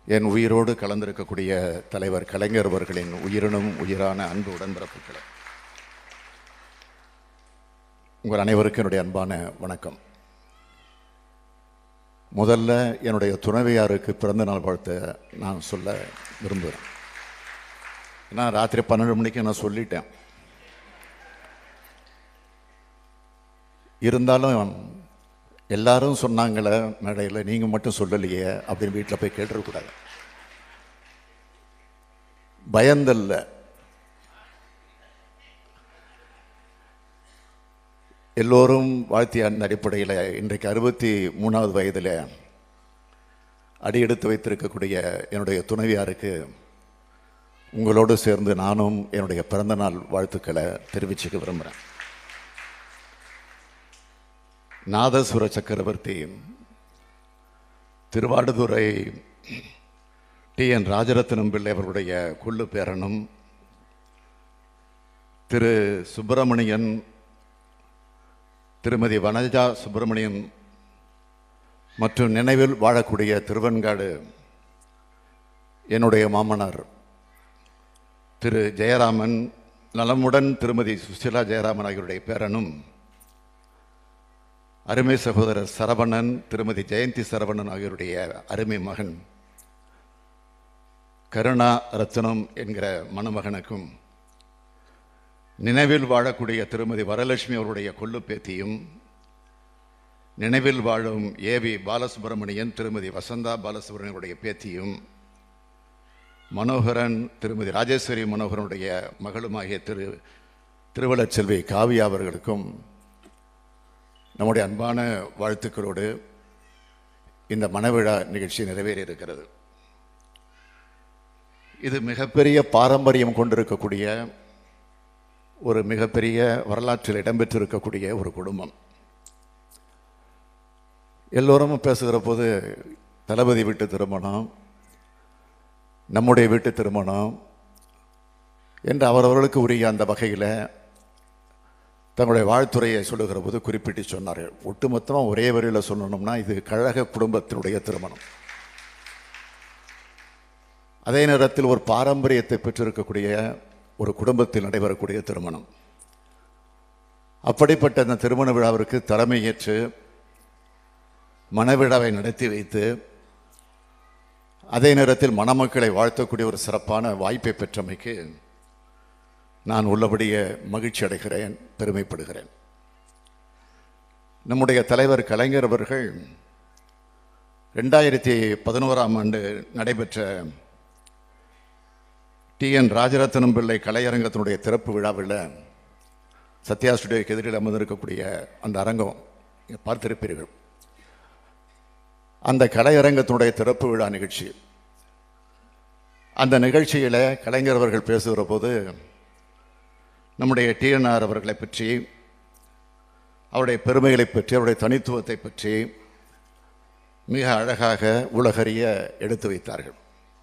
என் உயிரோடு கலந்திருக்கக்கூடிய தலைவர் கலைஞர் அவர்களின் உயிரினும் உயிரான அன்பு உடன்பிறப்புகளை உங்கள் அனைவருக்கும் என்னுடைய அன்பான வணக்கம் முதல்ல என்னுடைய துணைவியாருக்கு பிறந்த நாள் வாழ்த்தை நான் சொல்ல விரும்புகிறேன் ஏன்னா ராத்திரி பன்னெண்டு மணிக்கு நான் சொல்லிட்டேன் இருந்தாலும் எல்லாரும் சொன்னாங்களே மேடையில் நீங்கள் மட்டும் சொல்லலையே அப்படின்னு வீட்டில் போய் கேட்டுறக்கூடாது பயந்தல்ல எல்லோரும் வாழ்த்திய அந்த அடிப்படையில் இன்றைக்கு அறுபத்தி மூணாவது வயதில் அடியெடுத்து வைத்திருக்கக்கூடிய என்னுடைய துணைவியாருக்கு உங்களோடு சேர்ந்து நானும் என்னுடைய பிறந்தநாள் வாழ்த்துக்களை தெரிவிச்சுக்க விரும்புகிறேன் நாதசுர சக்கரவர்த்தி திருவாடுதுறை டி என் ராஜரத்னம் பிள்ளை அவர்களுடைய கொள்ளு பேரனும் திரு சுப்பிரமணியன் திருமதி வனஜா சுப்பிரமணியன் மற்றும் நினைவில் வாழக்கூடிய திருவெண்காடு என்னுடைய மாமனார் திரு ஜெயராமன் நலமுடன் திருமதி சுசிலா ஜெயராமன் ஆகியோருடைய பேரனும் அருமை சகோதரர் சரவணன் திருமதி ஜெயந்தி சரவணன் ஆகியோருடைய அருமை மகன் கருணா ரத்னம் என்கிற மணமகனுக்கும் நினைவில் வாழக்கூடிய திருமதி வரலட்சுமி அவருடைய கொள்ளு பேத்தியும் நினைவில் வாழும் ஏவி பாலசுப்ரமணியன் திருமதி வசந்தா பாலசுப்ரமணியனுடைய பேத்தியும் மனோகரன் திருமதி ராஜேஸ்வரி மனோகரனுடைய மகளுமாகிய திரு திருவள்ளச்செல்வி காவியா அவர்களுக்கும் நம்முடைய அன்பான வாழ்த்துக்களோடு இந்த மணவிழா நிகழ்ச்சி நிறைவேறி இருக்கிறது இது மிகப்பெரிய பாரம்பரியம் கொண்டிருக்கக்கூடிய ஒரு மிகப்பெரிய வரலாற்றில் இடம்பெற்றிருக்கக்கூடிய ஒரு குடும்பம் எல்லோரும் பேசுகிற போது தளபதி வீட்டு திருமணம் நம்முடைய வீட்டு திருமணம் என்று அவரவர்களுக்கு உரிய அந்த வகையில் தங்களுடைய வாழ்த்துறையை சொல்லுகிற போது குறிப்பிட்டு சொன்னார்கள் ஒட்டுமொத்தமாக ஒரே வரியில் சொல்லணும்னா இது கழக குடும்பத்தினுடைய திருமணம் அதே நேரத்தில் ஒரு பாரம்பரியத்தை பெற்றிருக்கக்கூடிய ஒரு குடும்பத்தில் நடைபெறக்கூடிய திருமணம் அப்படிப்பட்ட அந்த திருமண விழாவிற்கு தலைமையேற்று மணவிழாவை நடத்தி வைத்து அதே நேரத்தில் மணமக்களை வாழ்த்தக்கூடிய ஒரு சிறப்பான வாய்ப்பை பெற்றமைக்கு நான் உள்ளபடியே மகிழ்ச்சி அடைகிறேன் பெருமைப்படுகிறேன் நம்முடைய தலைவர் கலைஞர் அவர்கள் ரெண்டாயிரத்தி பதினோராம் ஆண்டு நடைபெற்ற டி என் ராஜரத்னம் பிள்ளை கலையரங்கத்தினுடைய திறப்பு விழாவில் சத்யா ஸ்டுடியோக்கு எதிரில் அமர்ந்திருக்கக்கூடிய அந்த அரங்கம் நீங்க பார்த்திருப்பீர்கள் அந்த கலையரங்கத்தினுடைய திறப்பு விழா நிகழ்ச்சி அந்த நிகழ்ச்சியில் கலைஞர் அவர்கள் பேசுகிற போது நம்முடைய டிஎன்ஆர் அவர்களை பற்றி அவருடைய பெருமைகளை பற்றி அவருடைய தனித்துவத்தை பற்றி மிக அழகாக உலகறிய எடுத்து வைத்தார்கள்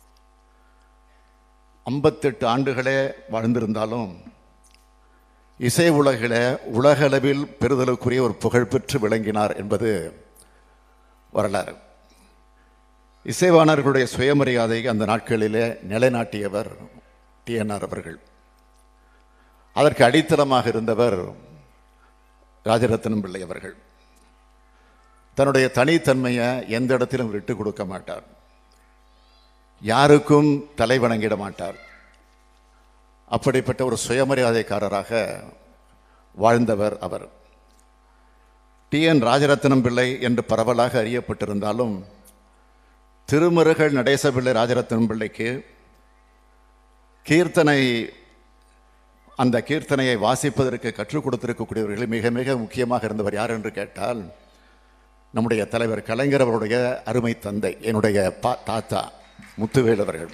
ஐம்பத்தெட்டு ஆண்டுகளே வாழ்ந்திருந்தாலும் இசை உலகில் உலகளவில் பெறுதலுக்குரிய ஒரு புகழ்பெற்று விளங்கினார் என்பது வரலாறு இசைவாணர்களுடைய சுயமரியாதை அந்த நாட்களிலே நிலைநாட்டியவர் டிஎன்ஆர் அவர்கள் அதற்கு அடித்தளமாக இருந்தவர் ராஜரத்னம் பிள்ளை அவர்கள் தன்னுடைய தனித்தன்மையை எந்த இடத்திலும் விட்டு கொடுக்க மாட்டார் யாருக்கும் தலை வணங்கிட மாட்டார் அப்படிப்பட்ட ஒரு சுயமரியாதைக்காரராக வாழ்ந்தவர் அவர் டி என் ராஜரத்னம் பிள்ளை என்று பரவலாக அறியப்பட்டிருந்தாலும் திருமருகள் நடேச பிள்ளை ராஜரத்னம் பிள்ளைக்கு கீர்த்தனை அந்த கீர்த்தனையை வாசிப்பதற்கு கற்றுக் கொடுத்திருக்கக்கூடியவர்கள் மிக மிக முக்கியமாக இருந்தவர் யார் என்று கேட்டால் நம்முடைய தலைவர் கலைஞர் அவருடைய அருமை தந்தை என்னுடைய பா தாத்தா முத்துவேல் அவர்கள்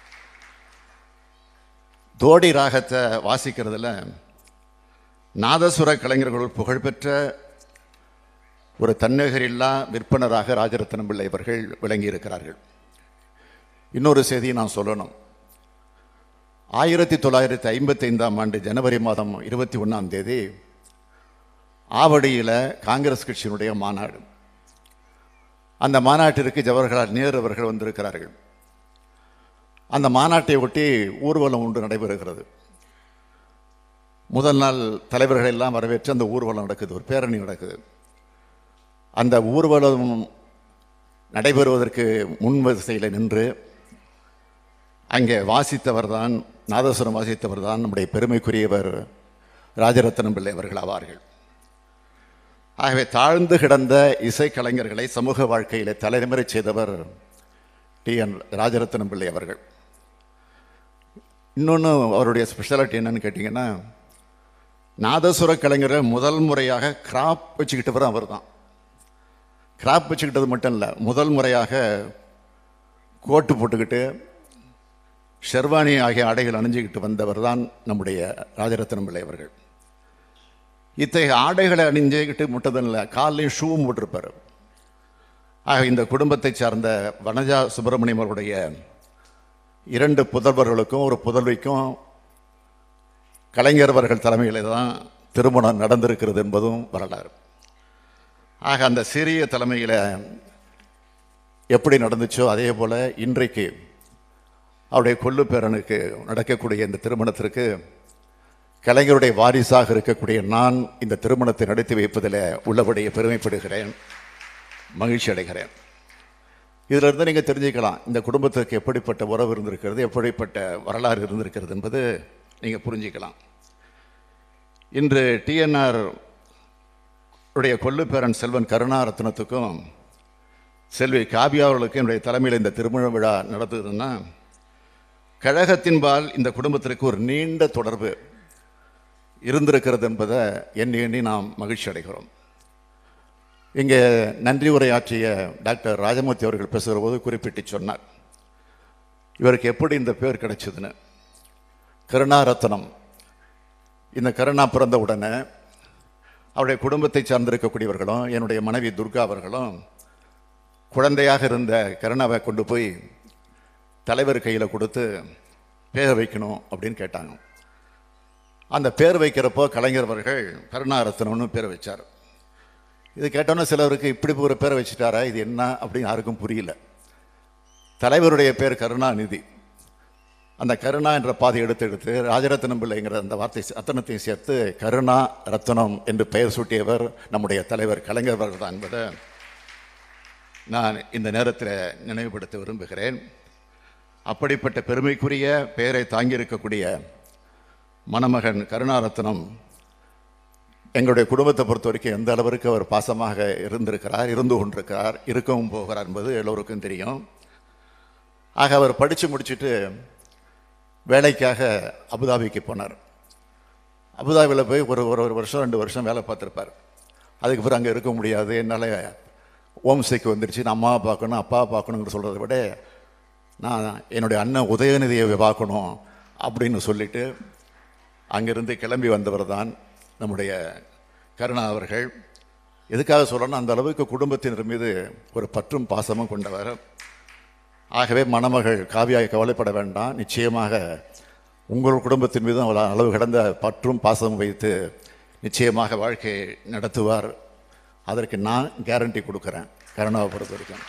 தோடி ராகத்தை வாசிக்கிறதுல நாதசுர கலைஞர்கள் புகழ்பெற்ற ஒரு தன்னகரில்லா விற்பனராக ராஜரத்னம் பிள்ளை அவர்கள் விளங்கியிருக்கிறார்கள் இன்னொரு செய்தியை நான் சொல்லணும் ஆயிரத்தி தொள்ளாயிரத்தி ஐம்பத்தி ஐந்தாம் ஆண்டு ஜனவரி மாதம் இருபத்தி ஒன்றாம் தேதி ஆவடியில் காங்கிரஸ் கட்சியினுடைய மாநாடு அந்த மாநாட்டிற்கு ஜவஹர்லால் நேரு அவர்கள் வந்திருக்கிறார்கள் அந்த மாநாட்டை ஒட்டி ஊர்வலம் ஒன்று நடைபெறுகிறது முதல் நாள் தலைவர்கள் எல்லாம் வரவேற்று அந்த ஊர்வலம் நடக்குது ஒரு பேரணி நடக்குது அந்த ஊர்வலம் நடைபெறுவதற்கு முன் வரிசையில் நின்று அங்கே வாசித்தவர் தான் நாதஸ்வரம் வாசித்தவர் தான் நம்முடைய பெருமைக்குரியவர் ராஜரத்னம் பிள்ளை அவர்கள் ஆவார்கள் ஆகவே தாழ்ந்து கிடந்த இசைக்கலைஞர்களை சமூக வாழ்க்கையிலே தலைமுறை செய்தவர் டி என் ராஜரத்னம் பிள்ளை அவர்கள் இன்னொன்று அவருடைய ஸ்பெஷாலிட்டி என்னன்னு கேட்டிங்கன்னா நாதசுர கலைஞர்கள் முதல் முறையாக கிராப் வச்சுக்கிட்டவர் அவர் தான் கிராப் வச்சுக்கிட்டது மட்டும் இல்லை முதல் முறையாக கோட்டு போட்டுக்கிட்டு ஷெர்வானி ஆகிய ஆடைகள் அணிஞ்சுக்கிட்டு வந்தவர் தான் நம்முடைய ராஜரத்னம் பிள்ளை அவர்கள் இத்தகைய ஆடைகளை அணிஞ்சுக்கிட்டு முட்டதில்லை காலையும் ஷூவும் போட்டிருப்பார் ஆக இந்த குடும்பத்தை சார்ந்த வனஜா சுப்பிரமணியம் அவருடைய இரண்டு புதல்வர்களுக்கும் ஒரு புதல்விக்கும் கலைஞர் அவர்கள் தலைமையில் தான் திருமணம் நடந்திருக்கிறது என்பதும் வரலாறு ஆக அந்த சிறிய தலைமையில் எப்படி நடந்துச்சோ அதே போல் இன்றைக்கு அவருடைய கொள்ளு பேரனுக்கு நடக்கக்கூடிய இந்த திருமணத்திற்கு கலைஞருடைய வாரிசாக இருக்கக்கூடிய நான் இந்த திருமணத்தை நடத்தி வைப்பதில் உள்ளபடியே பெருமைப்படுகிறேன் மகிழ்ச்சி அடைகிறேன் இதிலிருந்து நீங்கள் தெரிஞ்சுக்கலாம் இந்த குடும்பத்திற்கு எப்படிப்பட்ட உறவு இருந்திருக்கிறது எப்படிப்பட்ட வரலாறு இருந்திருக்கிறது என்பது நீங்கள் புரிஞ்சிக்கலாம் இன்று டிஎன்ஆர் உடைய கொள்ளுப்பேரன் செல்வன் கருணாரத்னத்துக்கும் செல்வி காவியா அவர்களுக்கும் என்னுடைய தலைமையில் இந்த திருமண விழா நடத்துதுன்னா கழகத்தின்பால் இந்த குடும்பத்திற்கு ஒரு நீண்ட தொடர்பு இருந்திருக்கிறது என்பதை எண்ணி எண்ணி நாம் மகிழ்ச்சி அடைகிறோம் இங்கே நன்றி உரையாற்றிய டாக்டர் ராஜமூர்த்தி அவர்கள் பேசுகிற போது குறிப்பிட்டு சொன்னார் இவருக்கு எப்படி இந்த பேர் கிடைச்சதுன்னு கருணாரத்னம் இந்த கருணா பிறந்த உடனே அவருடைய குடும்பத்தை சார்ந்திருக்கக்கூடியவர்களும் என்னுடைய மனைவி துர்கா அவர்களும் குழந்தையாக இருந்த கருணாவை கொண்டு போய் தலைவர் கையில் கொடுத்து பேர் வைக்கணும் அப்படின்னு கேட்டாங்க அந்த பேர் வைக்கிறப்போ கலைஞர் அவர்கள் கருணாரத்னம்னு பேர் வச்சார் இது கேட்டோன்னே சிலருக்கு இப்படி ஒரு பேரை வச்சுட்டாரா இது என்ன அப்படின்னு யாருக்கும் புரியல தலைவருடைய பேர் கருணாநிதி அந்த கருணா என்ற பாதை எடுத்து எடுத்து ராஜரத்னம் பிள்ளைங்கிற அந்த வார்த்தை ரத்தனத்தையும் சேர்த்து கருணா ரத்னம் என்று பெயர் சூட்டியவர் நம்முடைய தலைவர் கலைஞர் அவர்கள் தான் என்பதை நான் இந்த நேரத்தில் நினைவுபடுத்த விரும்புகிறேன் அப்படிப்பட்ட பெருமைக்குரிய பெயரை தாங்கியிருக்கக்கூடிய மணமகன் கருணாரத்னம் எங்களுடைய குடும்பத்தை பொறுத்த வரைக்கும் எந்த அளவிற்கு அவர் பாசமாக இருந்திருக்கிறார் இருந்து கொண்டிருக்கிறார் இருக்கவும் போகிறார் என்பது எல்லோருக்கும் தெரியும் ஆக அவர் படித்து முடிச்சுட்டு வேலைக்காக அபுதாபிக்கு போனார் அபுதாபியில் போய் ஒரு ஒரு ஒரு வருஷம் ரெண்டு வருஷம் வேலை பார்த்துருப்பார் அதுக்கு பிறகு அங்கே இருக்க முடியாது என்னால் ஓம்சைக்கு வந்துருச்சு நான் அம்மாவை பார்க்கணும் அப்பாவை பார்க்கணுங்கிற சொல்கிறத விட நான் என்னுடைய அண்ணன் உதயநிதியை பார்க்கணும் அப்படின்னு சொல்லிட்டு அங்கிருந்து கிளம்பி வந்தவர் தான் நம்முடைய கருணா அவர்கள் எதுக்காக சொல்லணும் அந்த அளவுக்கு குடும்பத்தினர் மீது ஒரு பற்றும் பாசமும் கொண்டவர் ஆகவே மணமகள் காவியாய் கவலைப்பட வேண்டாம் நிச்சயமாக உங்கள் குடும்பத்தின் மீதும் அவ்வளோ அளவு கடந்த பற்றும் பாசமும் வைத்து நிச்சயமாக வாழ்க்கையை நடத்துவார் அதற்கு நான் கேரண்டி கொடுக்குறேன் கருணாவை பொறுத்த வரைக்கும்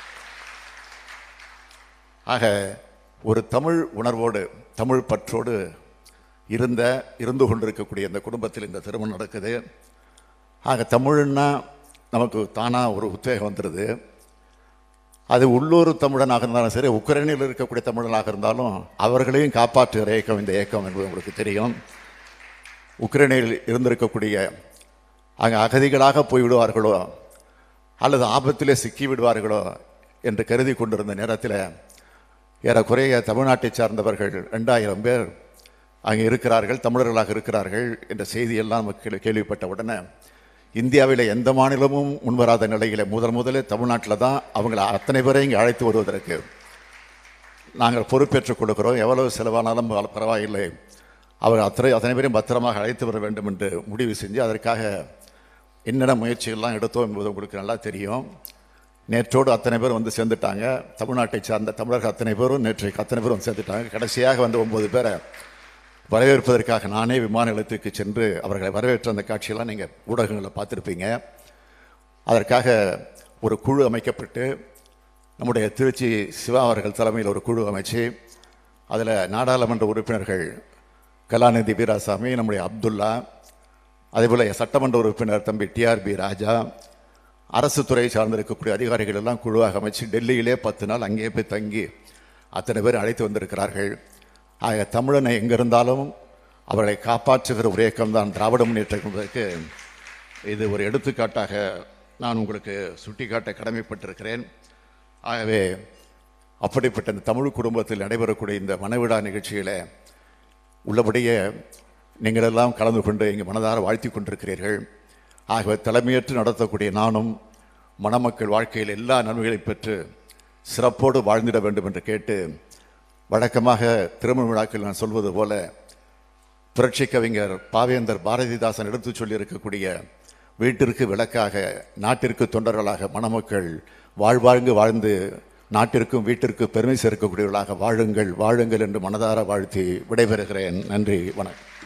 ஆக ஒரு தமிழ் உணர்வோடு தமிழ் பற்றோடு இருந்த இருந்து கொண்டிருக்கக்கூடிய இந்த குடும்பத்தில் இந்த திருமணம் நடக்குது ஆக தமிழ்னா நமக்கு தானாக ஒரு உத்வேகம் வந்துடுது அது உள்ளூர் தமிழனாக இருந்தாலும் சரி உக்ரைனில் இருக்கக்கூடிய தமிழனாக இருந்தாலும் அவர்களையும் காப்பாற்றுகிற இயக்கம் இந்த இயக்கம் என்பது உங்களுக்கு தெரியும் உக்ரைனில் இருந்திருக்கக்கூடிய அங்கே அகதிகளாக போய்விடுவார்களோ அல்லது ஆபத்திலே சிக்கி விடுவார்களோ என்று கருதி கொண்டிருந்த நேரத்தில் ஏறக்குறைய தமிழ்நாட்டை சார்ந்தவர்கள் ரெண்டாயிரம் பேர் அங்கே இருக்கிறார்கள் தமிழர்களாக இருக்கிறார்கள் என்ற செய்தியெல்லாம் நமக்கு கேள்விப்பட்ட உடனே இந்தியாவில் எந்த மாநிலமும் முன்வராத நிலையில் முதல் முதலில் தமிழ்நாட்டில் தான் அவங்களை அத்தனை பேரை இங்கே அழைத்து வருவதற்கு நாங்கள் பொறுப்பேற்றுக் கொடுக்கிறோம் எவ்வளவு செலவானாலும் பரவாயில்லை அவர் அத்தனை அத்தனை பேரையும் பத்திரமாக அழைத்து வர வேண்டும் என்று முடிவு செஞ்சு அதற்காக என்னென்ன முயற்சிகள்லாம் எடுத்தோம் என்பது உங்களுக்கு நல்லா தெரியும் நேற்றோடு அத்தனை பேர் வந்து சேர்ந்துட்டாங்க தமிழ்நாட்டை சார்ந்த தமிழர்கள் அத்தனை பேரும் நேற்றைக்கு அத்தனை பேரும் வந்து சேர்ந்துட்டாங்க கடைசியாக வந்து ஒன்பது பேரை வரவேற்பதற்காக நானே விமான நிலையத்துக்கு சென்று அவர்களை வரவேற்ற அந்த காட்சியெல்லாம் நீங்கள் ஊடகங்களில் பார்த்துருப்பீங்க அதற்காக ஒரு குழு அமைக்கப்பட்டு நம்முடைய திருச்சி சிவா அவர்கள் தலைமையில் ஒரு குழு அமைச்சு அதில் நாடாளுமன்ற உறுப்பினர்கள் கலாநிதி வீராசாமி நம்முடைய அப்துல்லா அதேபோல் சட்டமன்ற உறுப்பினர் தம்பி டிஆர்பி ராஜா அரசு துறை சார்ந்திருக்கக்கூடிய அதிகாரிகள் எல்லாம் குழுவாக அமைச்சு டெல்லியிலே பத்து நாள் அங்கேயே போய் தங்கி அத்தனை பேர் அழைத்து வந்திருக்கிறார்கள் ஆக தமிழனை எங்கே இருந்தாலும் அவர்களை காப்பாற்றுகிற ஒரு இயக்கம்தான் திராவிட முன்னேற்றத்திற்கு இது ஒரு எடுத்துக்காட்டாக நான் உங்களுக்கு சுட்டிக்காட்ட கடமைப்பட்டிருக்கிறேன் ஆகவே அப்படிப்பட்ட இந்த தமிழ் குடும்பத்தில் நடைபெறக்கூடிய இந்த மனவிழா நிகழ்ச்சியில் உள்ளபடியே நீங்களெல்லாம் கலந்து கொண்டு இங்கே மனதார வாழ்த்தி கொண்டிருக்கிறீர்கள் ஆகவே தலைமையேற்று நடத்தக்கூடிய நானும் மணமக்கள் வாழ்க்கையில் எல்லா நன்மைகளையும் பெற்று சிறப்போடு வாழ்ந்திட வேண்டும் என்று கேட்டு வழக்கமாக திருமண விழாக்கள் நான் சொல்வது போல புரட்சி கவிஞர் பாவேந்தர் பாரதிதாசன் எடுத்துச் சொல்லியிருக்கக்கூடிய வீட்டிற்கு விளக்காக நாட்டிற்கு தொண்டர்களாக மணமக்கள் வாழ்வாழ்ந்து வாழ்ந்து நாட்டிற்கும் வீட்டிற்கு பெருமை சேர்க்கக்கூடியவர்களாக வாழுங்கள் வாழுங்கள் என்று மனதார வாழ்த்தி விடைபெறுகிறேன் நன்றி வணக்கம்